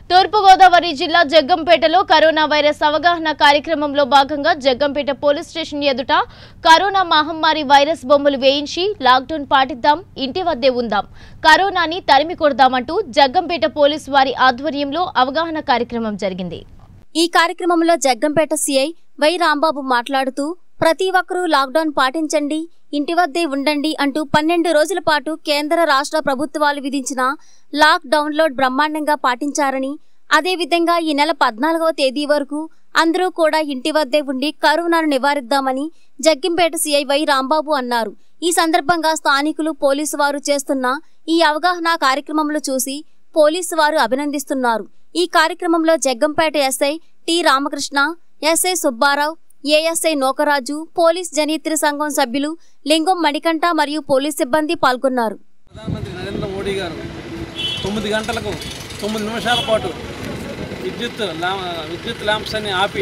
తూర్పుగోదావరి జిల్లా జగ్గంపేటలో corona virus అవగాహన కార్యక్రమంలో భాగంగా జగ్గంపేట పోలీస్ స్టేషన్ ఎదుట కరోనా మహమ్మారి వైరస్ బొమ్మలు వేయించి లాక్డౌన్ పాటిద్దాం ఇంటి వద్దే ఉందాం కరోనాని తరిమి కొడదామంటూ జగ్గంపేట పోలీస్ వారి ఆధ్వర్యంలో అవగాహన కార్యక్రమం జరిగింది ఈ కార్యక్రమంలో జగ్గంపేట సిఐ వై రాంబాబు మాట్లాడుతూ ప్రతి ఒక్కరూ లాక్డౌన్ పాటించండి ఇంటి వద్దే ఉండండి అంటూ పన్నెండు రోజుల పాటు కేంద్ర రాష్ట్ర ప్రభుత్వాలు విధించిన లాక్ డౌన్లో బ్రహ్మాండంగా పాటించారని అదేవిధంగా ఈ నెల పద్నాలుగవ తేదీ వరకు అందరూ కూడా ఇంటి వద్దే ఉండి కరోనాను నివారిద్దామని జగ్గంపేట సిఐ వై రాంబాబు అన్నారు ఈ సందర్భంగా స్థానికులు పోలీసు వారు చేస్తున్న ఈ అవగాహన కార్యక్రమంలో చూసి పోలీసు వారు అభినందిస్తున్నారు ఈ కార్యక్రమంలో Jaggampeta SI T Ramakrishna SI Subbarao ASI Nokaraju police జనీత్రి సంఘం సభ్యులు లింగం మణికంఠ మరియు పోలీస్ సిబ్బంది పాల్గొన్నారు ప్రధానమంత్రి నరేంద్ర మోడీ గారు తొమ్మిది గంటలకు తొమ్మిది నిమిషాల పాటు విద్యుత్ లా విద్యుత్ ల్యాంప్స్ అన్ని ఆపి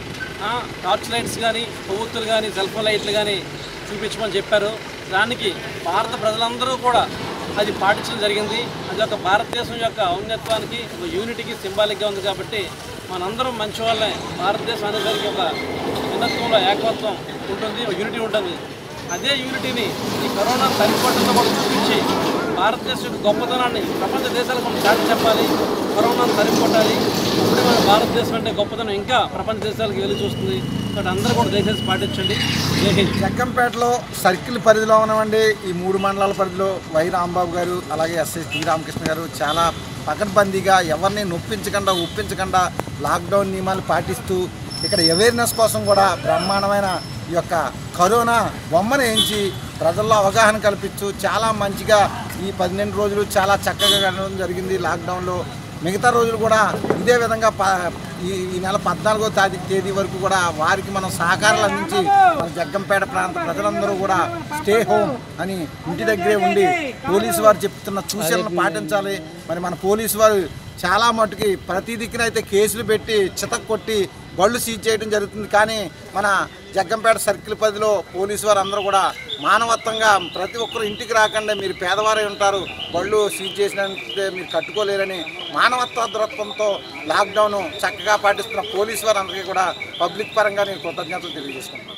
ఆ, టార్చ్ లైట్స్ కానీ కొవ్వొత్తులు కానీ సెల్ ఫోన్ లైట్లు కానీ చూపించమని చెప్పారు దానికి భారత ప్రజలందరూ కూడా అది పాటించడం జరిగింది అది ఒక భారతదేశం యొక్క ఔన్నత్వానికి ఒక యూనిటీకి సింబాలిక్గా ఉంది కాబట్టి మనందరం మంచి వాళ్ళే భారతదేశం అనేసరికి ఒక భిన్నత్వంలో ఏకత్వం ఉంటుంది ఒక యూనిటీ ఉంటుంది అదే యూనిటీని ఈ కరోనా తరిపట్టుతో కూడా చూపించి భారతదేశం యొక్క గొప్పతనాన్ని ప్రపంచ దేశాలకు మనం చాటి చెప్పాలి కరోనాను తరిపొట్టాలి అప్పుడే మన భారతదేశం అంటే గొప్పతనం ఇంకా ప్రపంచ దేశాలకు వెళ్ళి చూస్తుంది కాబట్టి అందరూ కూడా దయచేసి పాటించండి జై హింద్ జగ్గంపేటలో సర్కిల్ పరిధిలో ఉన్నవండి ఈ మూడు మండలాల పరిధిలో వై రాంబాబు గారు అలాగే ఎస్ఐ టి రామకృష్ణ గారు చాలా పకడ్బందీగా ఎవరిని నొప్పించకుండా ఒప్పించకుండా లాక్డౌన్ నియమాలు పాటిస్తూ ఇక్కడ అవేర్నెస్ కోసం కూడా బ్రహ్మాండమైన ఈ యొక్క కరోనా బొమ్మను వేయించి ప్రజల్లో అవగాహన కల్పించు చాలా మంచిగా ఈ పన్నెండు రోజులు చాలా చక్కగా గడవడం జరిగింది లాక్డౌన్లో మిగతా రోజులు కూడా ఇదే విధంగా ప ఈ ఈ నెల పద్నాలుగో తారీఖు తేదీ వరకు కూడా వారికి మనం సహకారాలు అందించి మన జగ్గంపేట ప్రాంత ప్రజలందరూ కూడా స్టే హోమ్ అని ఇంటి దగ్గరే ఉండి పోలీసు వారు చెప్తున్న సూచనలు పాటించాలి మరి మన పోలీసు వారు చాలా మటుకి ప్రతి దిక్కున అయితే కేసులు పెట్టి చితక్ కొట్టి బళ్ళు సీజ్ చేయడం జరుగుతుంది కానీ మన జగ్గంపేట సర్కిల్ పరిధిలో పోలీసు వారు అందరూ కూడా మానవత్వంగా ప్రతి ఒక్కరు ఇంటికి రాకుండా మీరు పేదవారై ఉంటారు బళ్ళు సీజ్ చేసినంతే మీరు కట్టుకోలేరని మానవత్వ దృక్పథంతో లాక్డౌన్ చక్కగా పాటిస్తున్న పోలీసు వారందరికీ కూడా పబ్లిక్ పరంగా నేను కృతజ్ఞతలు తెలియజేసుకుంటున్నాను